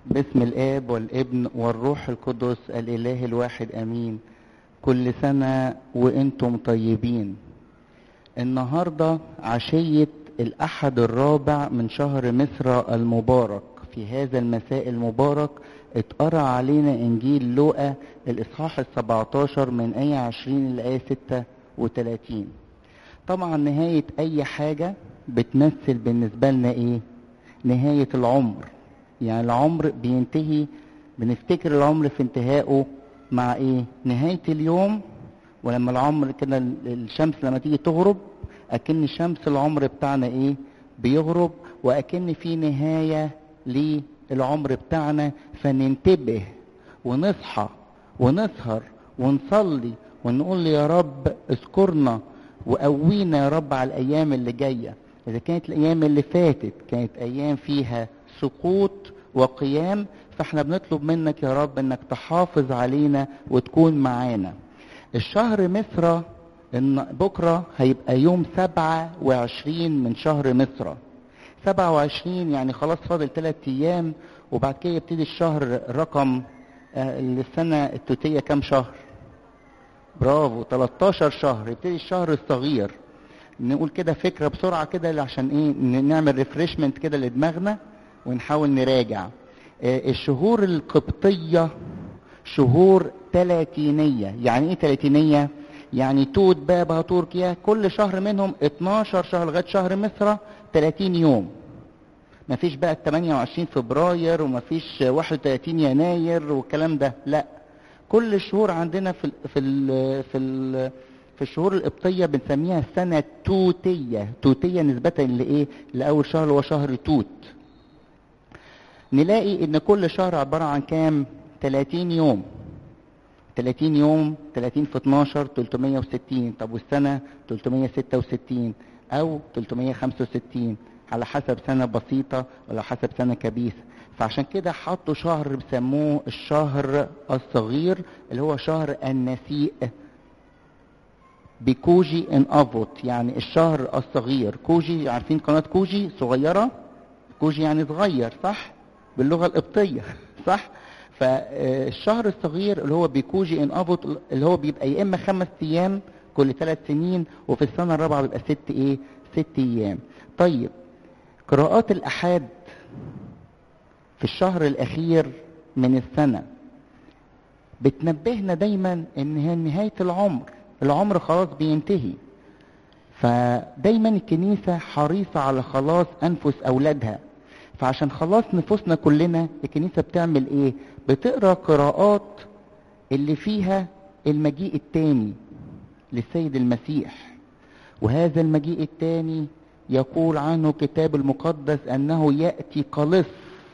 باسم الآب والابن والروح القدس الإله الواحد أمين كل سنة وإنتم طيبين النهاردة عشية الأحد الرابع من شهر مصر المبارك في هذا المساء المبارك اتقرأ علينا إنجيل لوقا الإصحاح السبعتاشر من آية عشرين لآية ستة وتلاتين طبعا نهاية أي حاجة بتمثل بالنسبة لنا إيه؟ نهاية العمر يعني العمر بينتهي بنفتكر العمر في انتهائه مع ايه نهاية اليوم ولما العمر كده الشمس لما تيجي تغرب اكن شمس العمر بتاعنا ايه بيغرب واكن في نهاية للعمر بتاعنا فننتبه ونصحى ونسهر ونصلي ونقول يا رب اذكرنا وقوينا يا رب على الايام اللي جايه اذا كانت الايام اللي فاتت كانت ايام فيها سقوط وقيام فاحنا بنطلب منك يا رب انك تحافظ علينا وتكون معانا الشهر مصر ان بكرة هيبقى يوم سبعة وعشرين من شهر مصر سبعة وعشرين يعني خلاص فاضل ثلاث ايام وبعد كده يبتدي الشهر رقم السنة التوتية كام شهر برافو 13 شهر يبتدي الشهر الصغير نقول كده فكرة بسرعة كده عشان ايه نعمل ريفريشمنت كده لدماغنا ونحاول نراجع الشهور القبطية شهور تلاتينية يعني ايه تلاتينية يعني توت بابا تركيا كل شهر منهم 12 شهر لغاية شهر مصر 30 يوم مفيش بقى 28 فبراير ومفيش 31 يناير والكلام ده لا كل الشهور عندنا في ال في ال في ال في الشهور القبطية بنسميها سنة توتية توتية نسبة لإيه لأول شهر هو شهر توت نلاقي ان كل شهر عبارة عن كام 30 يوم 30 يوم 30 في 12 360 طب والسنة 366 او 365 على حسب سنة بسيطة ولا حسب سنة كبيسة فعشان كده حطوا شهر بيسموه الشهر الصغير اللي هو شهر النسيء بكوجي ان افوت يعني الشهر الصغير كوجي عارفين قناة كوجي صغيرة كوجي يعني صغير صح باللغة القبطية صح فالشهر الصغير اللي هو بيكوجي ان افوت اللي هو بيبقى يا اما خمس ايام كل ثلاث سنين وفي السنة الرابعة بيبقى ست ايه ست ايام طيب قراءات الاحاد في الشهر الاخير من السنة بتنبهنا دايما ان هي نهاية العمر العمر خلاص بينتهي فدايما الكنيسة حريصة على خلاص انفس اولادها فعشان خلاص نفوسنا كلنا الكنيسة بتعمل ايه بتقرا قراءات اللي فيها المجيء التاني للسيد المسيح وهذا المجيء التاني يقول عنه كتاب المقدس انه يأتي قلص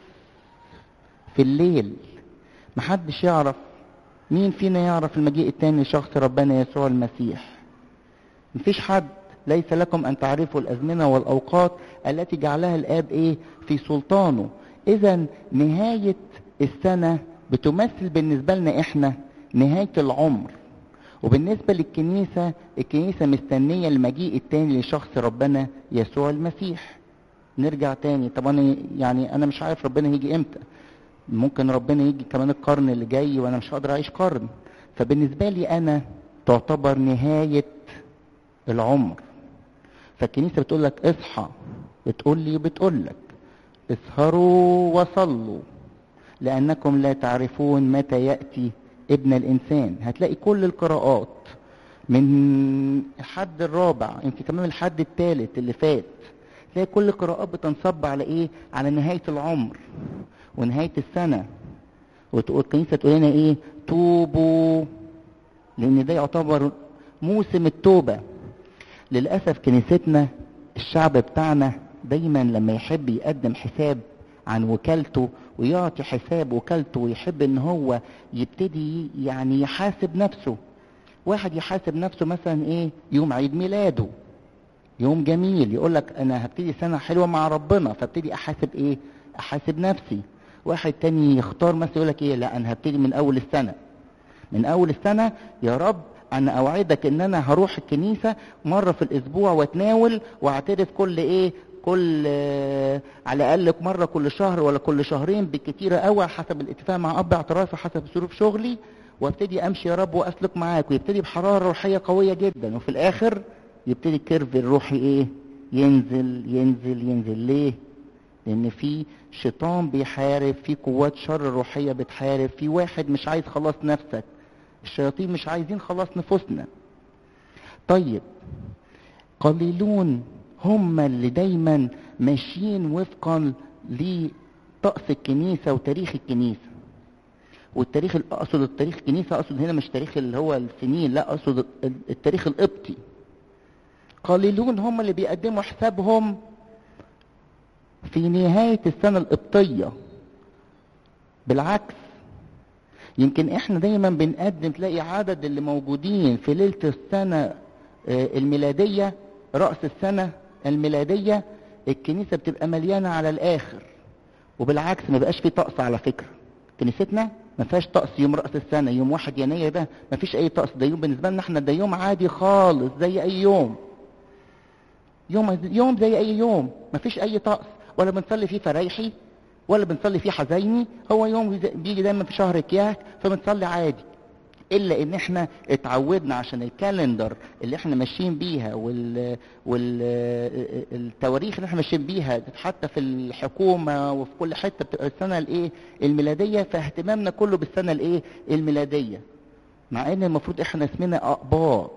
في الليل محدش يعرف مين فينا يعرف المجيء التاني لشخص ربنا يسوع المسيح مفيش حد ليس لكم ان تعرفوا الازمنه والاوقات التي جعلها الاب ايه في سلطانه اذا نهايه السنه بتمثل بالنسبه لنا احنا نهايه العمر وبالنسبه للكنيسه الكنيسه مستنيه المجيء التاني لشخص ربنا يسوع المسيح نرجع تاني طب انا يعني انا مش عارف ربنا هيجي امتى ممكن ربنا يجي كمان القرن اللي جاي وانا مش هقدر اعيش قرن فبالنسبه لي انا تعتبر نهايه العمر فالكنيسة بتقول لك اصحى بتقول لي بتقول لك اسهروا وصلوا لأنكم لا تعرفون متى يأتي ابن الإنسان هتلاقي كل القراءات من الحد الرابع يمكن كمان الحد الثالث اللي فات تلاقي كل القراءات بتنصب على ايه على نهاية العمر ونهاية السنة وتقول الكنيسة تقول لنا ايه توبوا لأن ده يعتبر موسم التوبة للأسف كنيستنا الشعب بتاعنا دايما لما يحب يقدم حساب عن وكالته ويعطي حساب وكالته ويحب ان هو يبتدي يعني يحاسب نفسه واحد يحاسب نفسه مثلا ايه يوم عيد ميلاده يوم جميل يقول لك انا هبتدي سنة حلوة مع ربنا فابتدي احاسب ايه احاسب نفسي واحد تاني يختار مثلا يقول لك ايه لا انا هبتدي من اول السنة من اول السنة يا رب انا اوعدك ان انا هروح الكنيسة مرة في الاسبوع واتناول واعترف كل ايه كل آه، على الاقل مره كل شهر ولا كل شهرين بالكتير قوي حسب الاتفاق مع اب اعترافي حسب ظروف شغلي وابتدي امشي يا رب واسلك معاك ويبتدي بحراره روحيه قويه جدا وفي الاخر يبتدي الكيرف الروحي ايه ينزل ينزل ينزل ليه لان في شيطان بيحارب في قوات شر روحيه بتحارب في واحد مش عايز خلاص نفسك الشياطين مش عايزين خلاص نفوسنا طيب قليلون هم اللي دايما ماشيين وفقا لطقس الكنيسة وتاريخ الكنيسة والتاريخ اقصد التاريخ الكنيسة اقصد هنا مش تاريخ اللي هو السنين لا اقصد التاريخ القبطي قليلون هم اللي بيقدموا حسابهم في نهاية السنة القبطية بالعكس يمكن احنا دايما بنقدم تلاقي عدد اللي موجودين في ليلة السنة آه، الميلادية رأس السنة الميلادية الكنيسة بتبقى مليانة على الآخر وبالعكس ما بقاش في طقس على فكرة كنيستنا ما فيهاش طقس يوم رأس السنة يوم واحد يناير ده ما فيش أي طقس ده يوم بالنسبة لنا احنا ده يوم عادي خالص زي أي يوم يوم يوم زي أي يوم ما فيش أي طقس ولا بنصلي فيه فرايحي ولا بنصلي فيه حزيني هو يوم بيجي دايما في شهر كياك فبنصلي عادي الا ان احنا اتعودنا عشان الكالندر اللي احنا ماشيين بيها وال والتواريخ اللي احنا ماشيين بيها حتى في الحكومه وفي كل حته بتبقى السنه الايه الميلاديه فاهتمامنا كله بالسنه الايه الميلاديه مع ان المفروض احنا اسمنا اقباط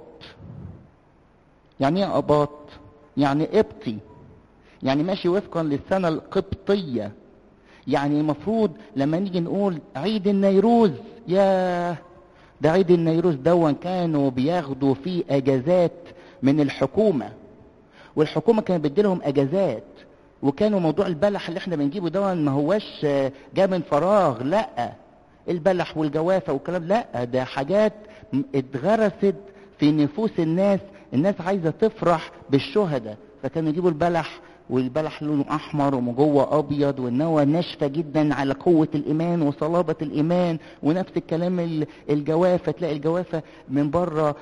يعني ايه اقباط يعني قبطي يعني ماشي وفقا للسنه القبطيه يعني المفروض لما نيجي نقول عيد النيروز ياه ده عيد النيروز دون كانوا بياخدوا فيه اجازات من الحكومة والحكومة كانت بتديلهم اجازات وكانوا موضوع البلح اللي احنا بنجيبه دون ما هواش جاء من فراغ لا البلح والجوافة والكلام لا ده حاجات اتغرست في نفوس الناس الناس عايزة تفرح بالشهداء فكانوا يجيبوا البلح والبلح لونه احمر ومن جوه ابيض والنوى ناشفه جدا على قوه الايمان وصلابه الايمان ونفس الكلام الجوافه تلاقي الجوافه من بره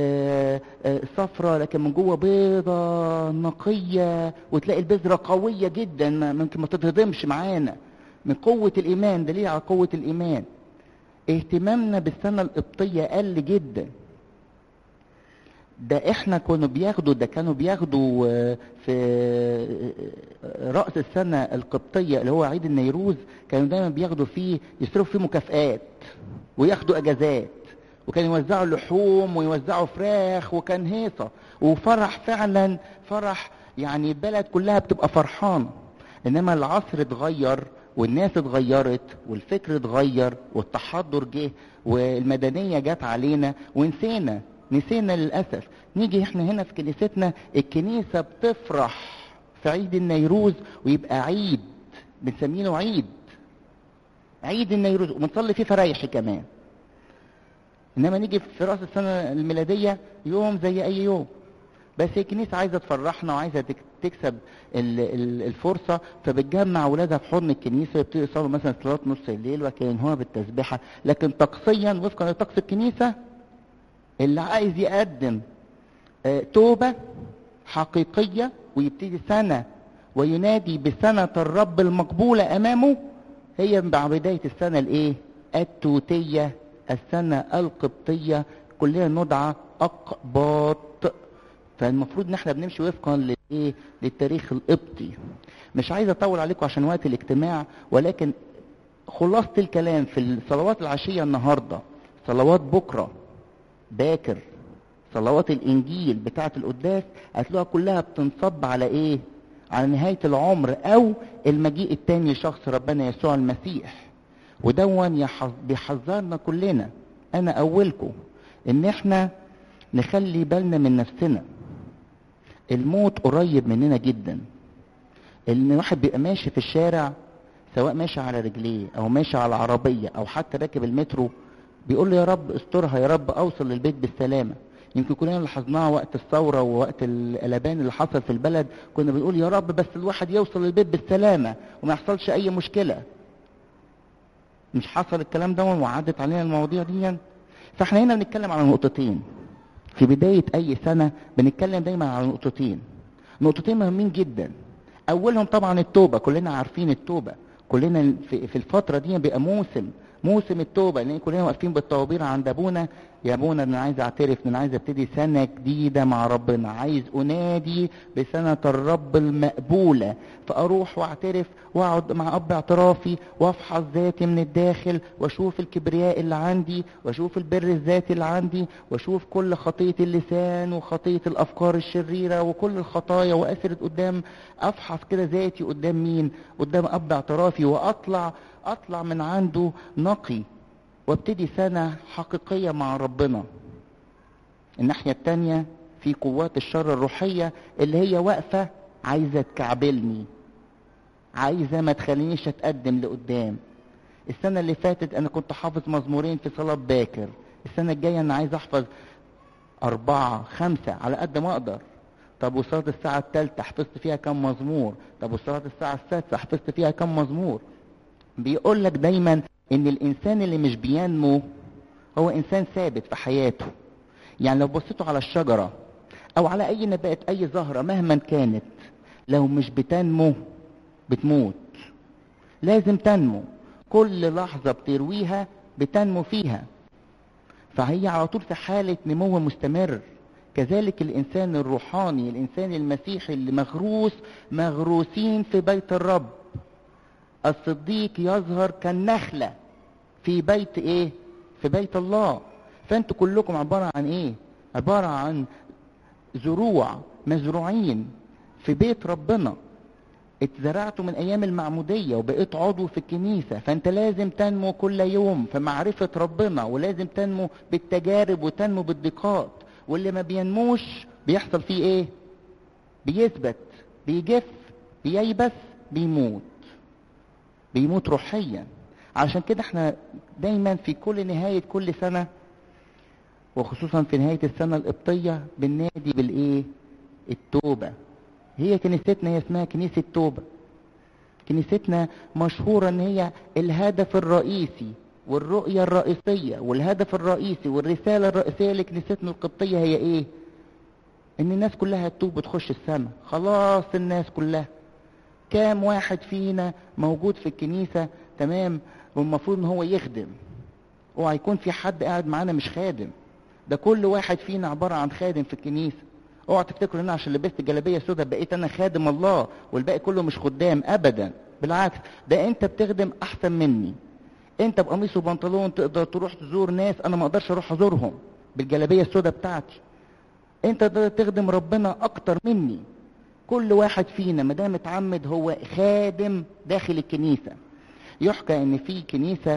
صفرة لكن من جوه بيضه نقيه وتلاقي البذره قويه جدا ممكن ما تتهضمش معانا من قوه الايمان دليل على قوه الايمان اهتمامنا بالسنه القبطيه قل جدا ده احنا كانوا بياخدوا ده كانوا بياخدوا في رأس السنة القبطية اللي هو عيد النيروز كانوا دايما بياخدوا فيه يصرفوا فيه مكافآت وياخدوا اجازات وكانوا يوزعوا لحوم ويوزعوا فراخ وكان هيصة وفرح فعلا فرح يعني البلد كلها بتبقى فرحانة انما العصر اتغير والناس اتغيرت والفكر اتغير والتحضر جه والمدنية جت علينا ونسينا نسينا للأسف نيجي احنا هنا في كنيستنا الكنيسة بتفرح في عيد النيروز ويبقى عيد بنسميه عيد عيد النيروز وبنصلي فيه فرايحي كمان انما نيجي في راس السنة الميلادية يوم زي اي يوم بس الكنيسة عايزة تفرحنا وعايزة تكسب الفرصة فبتجمع ولادها في حضن الكنيسة ويبتدوا يصلوا مثلا صلاة نص الليل وكأنهما بالتسبيحة لكن طقسيا وفقا لطقس الكنيسة اللي عايز يقدم آه توبة حقيقية ويبتدي سنة وينادي بسنة الرب المقبولة أمامه هي مع بداية السنة الإيه؟ التوتية السنة القبطية كلنا ندعى أقباط فالمفروض ان احنا بنمشي وفقا للايه للتاريخ القبطي مش عايز اطول عليكم عشان وقت الاجتماع ولكن خلاصة الكلام في صلوات العشية النهاردة صلوات بكره باكر صلوات الانجيل بتاعه القداس هتلاقوها كلها بتنصب على ايه على نهاية العمر او المجيء التاني لشخص ربنا يسوع المسيح ودون بيحذرنا كلنا انا اولكم ان احنا نخلي بالنا من نفسنا الموت قريب مننا جدا ان واحد بيبقى ماشي في الشارع سواء ماشي على رجليه او ماشي على عربية او حتى راكب المترو بيقول له يا رب استرها يا رب اوصل للبيت بالسلامة يمكن كلنا لاحظناها وقت الثورة ووقت القلبان اللي حصل في البلد كنا بنقول يا رب بس الواحد يوصل للبيت بالسلامة وما يحصلش اي مشكلة مش حصل الكلام ده وعدت علينا المواضيع دي فاحنا هنا بنتكلم على نقطتين في بداية اي سنة بنتكلم دايما على نقطتين نقطتين مهمين جدا اولهم طبعا التوبه كلنا عارفين التوبه كلنا في في الفتره دي بيبقى موسم موسم التوبه لان كلنا واقفين بالطوابير عند ابونا يا ابونا انا عايز اعترف ان انا عايز ابتدي سنه جديده مع ربنا عايز انادي بسنه الرب المقبوله فاروح واعترف واقعد مع اب اعترافي وافحص ذاتي من الداخل واشوف الكبرياء اللي عندي واشوف البر الذاتي اللي عندي واشوف كل خطيه اللسان وخطيه الافكار الشريره وكل الخطايا واسرد قدام افحص كده ذاتي قدام مين قدام اب اعترافي واطلع اطلع من عنده نقي وابتدي سنة حقيقية مع ربنا الناحية التانية في قوات الشر الروحية اللي هي واقفة عايزة تكعبلني عايزة ما تخلينيش اتقدم لقدام السنة اللي فاتت انا كنت حافظ مزمورين في صلاة باكر السنة الجاية انا عايز احفظ اربعة خمسة على قد ما اقدر طب وصلاة الساعة الثالثة حفظت فيها كم مزمور طب وصلاة الساعة السادسة حفظت فيها كم مزمور بيقول لك دايما ان الانسان اللي مش بينمو هو انسان ثابت في حياته يعني لو بصيتوا على الشجرة او على اي نبات اي زهرة مهما كانت لو مش بتنمو بتموت لازم تنمو كل لحظة بترويها بتنمو فيها فهي على طول في حالة نمو مستمر كذلك الانسان الروحاني الانسان المسيحي اللي مغروس مغروسين في بيت الرب الصديق يظهر كالنخلة في بيت ايه في بيت الله فانتوا كلكم عبارة عن ايه عبارة عن زروع مزروعين في بيت ربنا اتزرعتوا من ايام المعمودية وبقيت عضو في الكنيسة فانت لازم تنمو كل يوم في معرفة ربنا ولازم تنمو بالتجارب وتنمو بالضيقات واللي ما بينموش بيحصل فيه ايه بيثبت بيجف بييبس بيموت بيموت روحيا عشان كده احنا دايما في كل نهاية كل سنة وخصوصا في نهاية السنة القبطية بننادي بالايه التوبة هي كنيستنا هي اسمها كنيسة توبة كنيستنا مشهورة ان هي الهدف الرئيسي والرؤية الرئيسية والهدف الرئيسي والرسالة الرئيسية لكنيستنا القبطية هي ايه ان الناس كلها تتوب وتخش السماء خلاص الناس كلها كام واحد فينا موجود في الكنيسة تمام والمفروض ان هو يخدم اوعى يكون في حد قاعد معانا مش خادم ده كل واحد فينا عبارة عن خادم في الكنيسة اوعى تفتكروا ان انا عشان لبست جلابيه سودا بقيت انا خادم الله والباقي كله مش خدام ابدا بالعكس ده انت بتخدم احسن مني انت بقميص وبنطلون تقدر تروح تزور ناس انا ما اقدرش اروح ازورهم بالجلابيه السودا بتاعتي انت تقدر تخدم ربنا اكتر مني كل واحد فينا ما دام اتعمد هو خادم داخل الكنيسه يحكى ان في كنيسه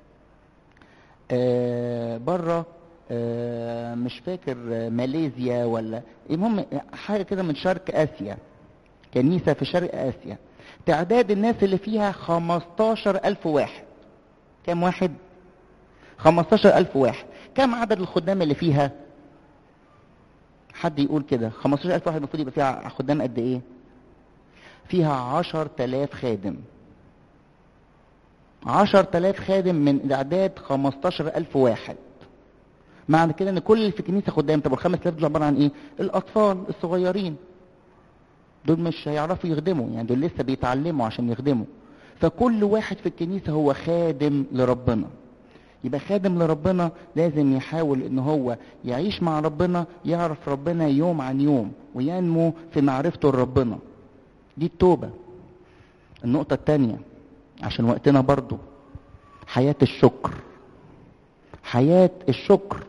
آه بره آه مش فاكر آه ماليزيا ولا المهم حاجه كده من شرق اسيا كنيسه في شرق اسيا تعداد الناس اللي فيها 15000 واحد كم واحد 15000 واحد كم عدد الخدام اللي فيها حد يقول كده 15000 واحد المفروض يبقى فيها خدام قد ايه فيها 10000 خادم 10000 خادم من اعداد 15000 واحد معنى كده ان كل اللي في الكنيسه خدام طب ال 5000 دول عباره عن ايه الاطفال الصغيرين دول مش هيعرفوا يخدموا يعني دول لسه بيتعلموا عشان يخدموا فكل واحد في الكنيسه هو خادم لربنا يبقى خادم لربنا لازم يحاول ان هو يعيش مع ربنا يعرف ربنا يوم عن يوم وينمو في معرفته لربنا دي التوبه النقطه الثانيه عشان وقتنا برضو حياه الشكر حياه الشكر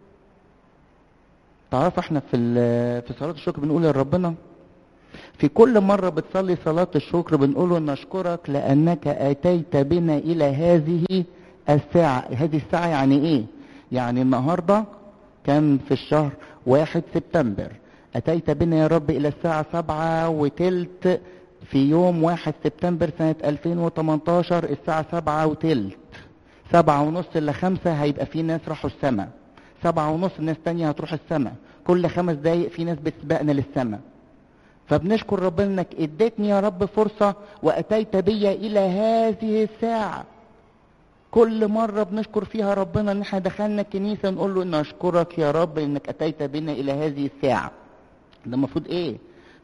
تعرف احنا في في صلاه الشكر بنقول لربنا في كل مرة بتصلي صلاة الشكر بنقول نشكرك لأنك أتيت بنا إلى هذه الساعة هذه الساعة يعني إيه؟ يعني النهاردة كان في الشهر واحد سبتمبر أتيت بنا يا رب إلى الساعة سبعة وتلت في يوم واحد سبتمبر سنة 2018 الساعة سبعة وتلت سبعة ونص إلا خمسة هيبقى في ناس راحوا السماء سبعة ونص ناس تانية هتروح السماء كل خمس دقايق في ناس بتسبقنا للسماء فبنشكر ربنا انك اديتني يا رب فرصة واتيت بي الى هذه الساعة كل مرة بنشكر فيها ربنا ان احنا دخلنا الكنيسة نقول له ان اشكرك يا رب انك اتيت بنا الى هذه الساعة ده المفروض ايه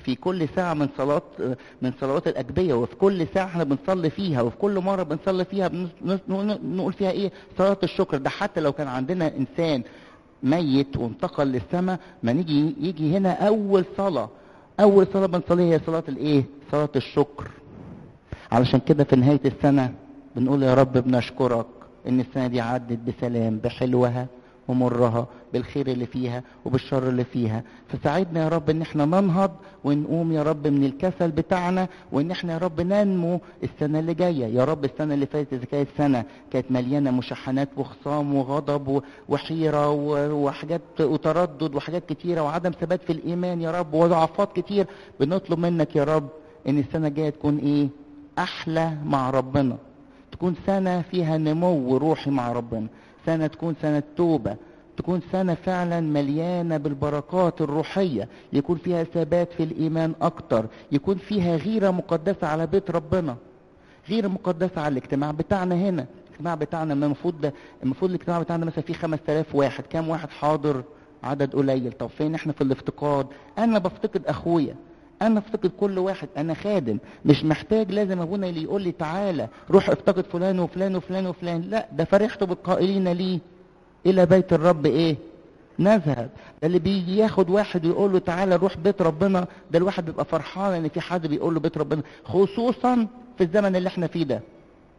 في كل ساعة من صلاة من صلوات الأجبية وفي كل ساعة احنا بنصلي فيها وفي كل مرة بنصلي فيها بنس- نقول نقول فيها ايه صلاة الشكر ده حتى لو كان عندنا إنسان ميت وانتقل للسماء ما نيجي يجي هنا أول صلاة أول صلاة بنصليها هي صلاة الإيه؟ صلاة الشكر علشان كده في نهاية السنة بنقول يا رب بنشكرك إن السنة دي عدت بسلام بحلوها ومرها بالخير اللي فيها وبالشر اللي فيها فساعدنا يا رب ان احنا ننهض ونقوم يا رب من الكسل بتاعنا وان احنا يا رب ننمو السنه اللي جايه يا رب السنه اللي فاتت اذا كانت سنه كانت مليانه مشاحنات وخصام وغضب و- وحيره و- وحاجات وتردد وحاجات كتيره وعدم ثبات في الايمان يا رب وضعفات كتير بنطلب منك يا رب ان السنه الجايه تكون ايه احلى مع ربنا تكون سنة فيها نمو روحي مع ربنا سنة تكون سنة توبة تكون سنة فعلا مليانة بالبركات الروحية يكون فيها ثبات في الإيمان أكتر يكون فيها غيرة مقدسة على بيت ربنا غير مقدسة على الاجتماع بتاعنا هنا الاجتماع بتاعنا من المفروض ده المفروض الاجتماع بتاعنا مثلا فيه 5000 واحد كام واحد حاضر عدد قليل طب فين احنا في الافتقاد انا بفتقد اخويا انا افتقد كل واحد انا خادم مش محتاج لازم ابونا اللي يقول لي تعالى روح افتقد فلان وفلان وفلان وفلان لا ده فرحت بالقائلين لي الى بيت الرب ايه نذهب ده اللي بيجي ياخد واحد ويقول له تعالى روح بيت ربنا ده الواحد بيبقى فرحان ان في حد بيقول له بيت ربنا خصوصا في الزمن اللي احنا فيه ده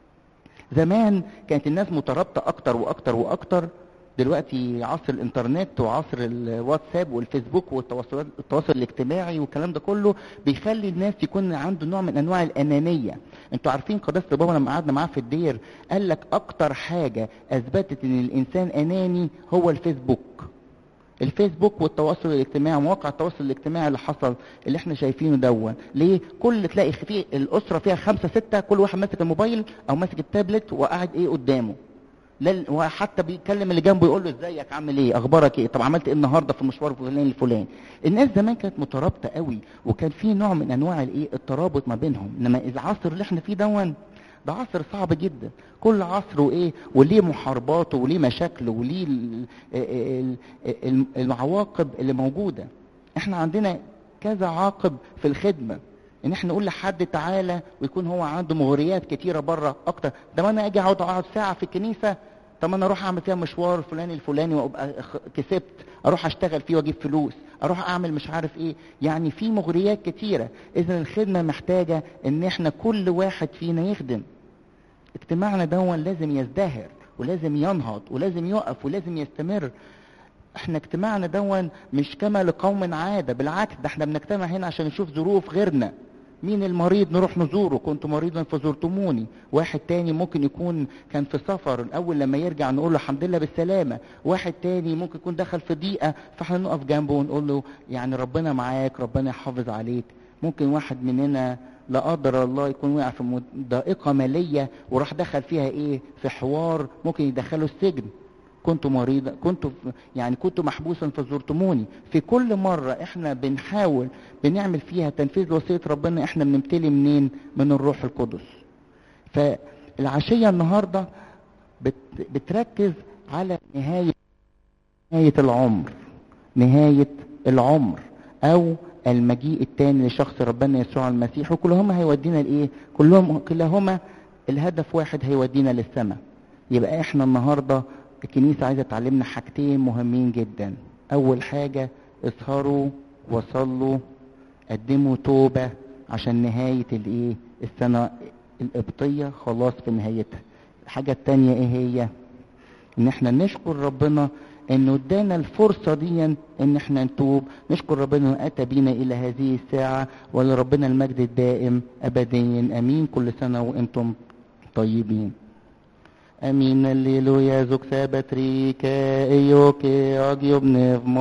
زمان كانت الناس مترابطة أكتر وأكتر وأكتر دلوقتي عصر الإنترنت وعصر الواتساب والفيسبوك والتواصل التواصل الاجتماعي والكلام ده كله بيخلي الناس يكون عنده نوع من أنواع الأنانية انتوا عارفين قداسة البابا لما قعدنا معاه في الدير قال لك أكتر حاجة أثبتت إن الإنسان أناني هو الفيسبوك الفيسبوك والتواصل الاجتماعي مواقع التواصل الاجتماعي اللي حصل اللي احنا شايفينه دون ليه كل تلاقي في الاسره فيها خمسه سته كل واحد ماسك الموبايل او ماسك التابلت وقاعد ايه قدامه لا وحتى بيكلم اللي جنبه يقول له ازيك عامل ايه اخبارك ايه طب عملت ايه النهارده في المشوار الفلاني الفلاني الناس زمان كانت مترابطه قوي وكان في نوع من انواع الايه الترابط ما بينهم انما العصر اللي احنا فيه دون ده عصر صعب جدا كل عصر وايه وليه محارباته وليه مشاكله وليه ال- ال- ال- العواقب اللي موجوده احنا عندنا كذا عاقب في الخدمه ان احنا نقول لحد تعالى ويكون هو عنده مغريات كتيره بره اكتر ده ما انا اجي اقعد اقعد ساعه في الكنيسه طب انا اروح اعمل فيها مشوار الفلاني الفلاني وابقى خ- كسبت اروح اشتغل فيه واجيب فلوس اروح اعمل مش عارف ايه يعني في مغريات كتيره اذا الخدمه محتاجه ان احنا كل واحد فينا يخدم اجتماعنا دون لازم يزدهر ولازم ينهض ولازم يقف ولازم يستمر احنا اجتماعنا دون مش كما لقوم عادة بالعكس ده احنا بنجتمع هنا عشان نشوف ظروف غيرنا مين المريض نروح نزوره كنت مريضا فزرتموني واحد تاني ممكن يكون كان في سفر الاول لما يرجع نقول له الحمد لله بالسلامة واحد تاني ممكن يكون دخل في ضيقة فاحنا نقف جنبه ونقول له يعني ربنا معاك ربنا يحافظ عليك ممكن واحد مننا لا قدر الله يكون وقع في مد- ضائقة مالية وراح دخل فيها ايه في حوار ممكن يدخله السجن كنت مريضا كنت في- يعني كنت محبوسا فزرتموني في كل مرة احنا بنحاول بنعمل فيها تنفيذ وصية ربنا احنا بنمتلي منين من الروح القدس فالعشية النهاردة بت بتركز على نهاية نهاية العمر نهاية العمر او المجيء التاني لشخص ربنا يسوع المسيح وكلهما هيودينا لايه كلهم كلاهما الهدف واحد هيودينا للسماء يبقى احنا النهارده الكنيسه عايزه تعلمنا حاجتين مهمين جدا اول حاجه اسهروا وصلوا قدموا توبه عشان نهايه الايه السنه القبطيه خلاص في نهايتها الحاجه التانيه ايه هي ان احنا نشكر ربنا انه ادانا الفرصة دي ان احنا نتوب نشكر ربنا انه اتى بينا الى هذه الساعة ولربنا المجد الدائم ابديا امين كل سنة وانتم طيبين امين الليلويا زوك سابتريكا ايوكي اجيوب نفمو